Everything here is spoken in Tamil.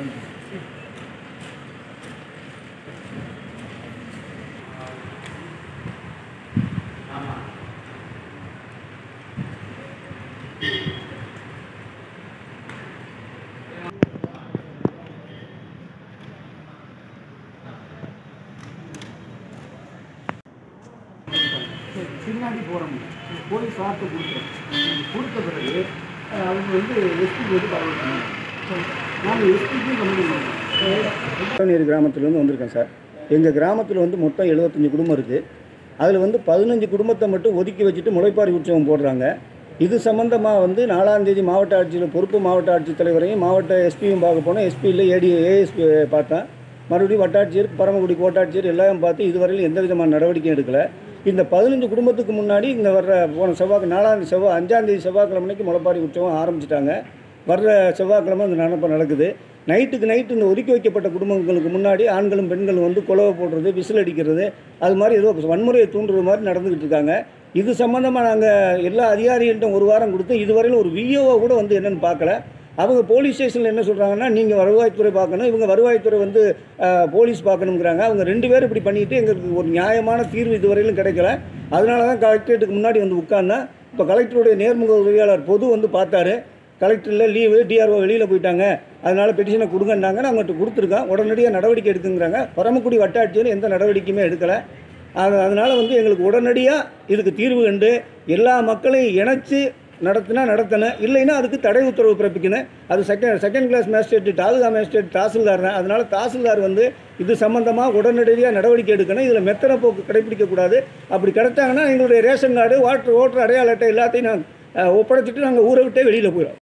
பின்னாடி போகிறோம் போலீஸ் வார்த்தை கொடுத்தோம் கொடுத்த பிறகு அஹ், அவங்க வந்து எஸ்பிக்கு வந்து பரவல் பண்ணாங்க நாங்கள் எஸ்பிக்கும் கம்ப்ளைண்ட் பண்ணோம் நீர் கிராமத்துலேருந்து வந்திருக்கேன் சார் எங்கள் கிராமத்தில் வந்து மொத்தம் எழுபத்தஞ்சு குடும்பம் இருக்குது அதில் வந்து பதினஞ்சு குடும்பத்தை மட்டும் ஒதுக்கி வச்சுட்டு முளைப்பாரி உற்சவம் போடுறாங்க இது சம்மந்தமாக வந்து நாலாம் தேதி மாவட்ட ஆட்சியில் பொறுப்பு மாவட்ட ஆட்சித்தலைவரையும் மாவட்ட எஸ்பியும் பார்க்க போனோம் எஸ்பியில் ஏடி ஏஎஸ்பி பார்த்தேன் மறுபடியும் வட்டாட்சியர் பரமக்குடி கோட்டாட்சியர் எல்லாம் பார்த்து இதுவரையிலும் எந்த விதமான நடவடிக்கையும் எடுக்கலை இந்த பதினஞ்சு குடும்பத்துக்கு முன்னாடி இந்த வர்ற போன செவ்வாய் நாலாம் செவ்வாய் அஞ்சாந்தேதி செவ்வாய்க்கிழமைக்கு முளைப்பாரி உற்சவம் ஆரம்பிச்சிட்டாங்க வர்ற செவ்வாய்க்கிழமை அந்த நடப்பு நடக்குது நைட்டுக்கு நைட்டு இந்த ஒதுக்கி வைக்கப்பட்ட குடும்பங்களுக்கு முன்னாடி ஆண்களும் பெண்களும் வந்து குலவை போடுறது விசில் அடிக்கிறது அது மாதிரி ஏதோ வன்முறையை தூண்டுறது மாதிரி நடந்துக்கிட்டு இருக்காங்க இது சம்மந்தமாக நாங்கள் எல்லா அதிகாரிகள்கிட்ட ஒரு வாரம் கொடுத்து இதுவரையிலும் ஒரு விஓஓ கூட வந்து என்னென்னு பார்க்கல அவங்க போலீஸ் ஸ்டேஷனில் என்ன சொல்கிறாங்கன்னா நீங்கள் வருவாய்த்துறை பார்க்கணும் இவங்க வருவாய்த்துறை வந்து அஹ், போலீஸ் பார்க்கணுங்கிறாங்க அவங்க ரெண்டு பேரும் இப்படி பண்ணிட்டு எங்களுக்கு ஒரு நியாயமான தீர்வு இதுவரையிலும் கிடைக்கல அதனால தான் கலெக்டரேட்டுக்கு முன்னாடி வந்து உட்கார்ந்தேன் இப்போ கலெக்டருடைய நேர்முக உதவியாளர் பொது வந்து பார்த்தாரு கலெக்டரில் லீவு டிஆர்ஓ வெளியில் போயிட்டாங்க அதனால் பெட்டிஷனை கொடுங்கன்னாங்க நான் அவங்கள்ட்ட கொடுத்துருக்கேன் உடனடியாக நடவடிக்கை எடுக்குங்கிறாங்க பரமக்குடி வட்டாட்சியர் எந்த நடவடிக்கையுமே எடுக்கலை அது அதனால் வந்து எங்களுக்கு உடனடியாக இதுக்கு தீர்வு கண்டு எல்லா மக்களையும் இணைச்சு நடத்தினா நடத்தணும் இல்லைன்னா அதுக்கு தடை உத்தரவு பிறப்பிக்கணும் அது second second class magistrate taluka magistrate tahsildar தான் அதனால் தாசில்தார் வந்து இது சம்மந்தமாக உடனடியாக நடவடிக்கை எடுக்கணும் இதில் மெத்தனை போக்கு கடைப்பிடிக்கக்கூடாது அப்படி கிடைச்சாங்கன்னா எங்களுடைய ரேஷன் கார்டு வாட்டர் ஓட்டர் அடையாள அட்டை எல்லாத்தையும் நாங்கள் ஒப்படைச்சிட்டு நாங்கள் ஊரை விட்டே வெளியில் போயிடும்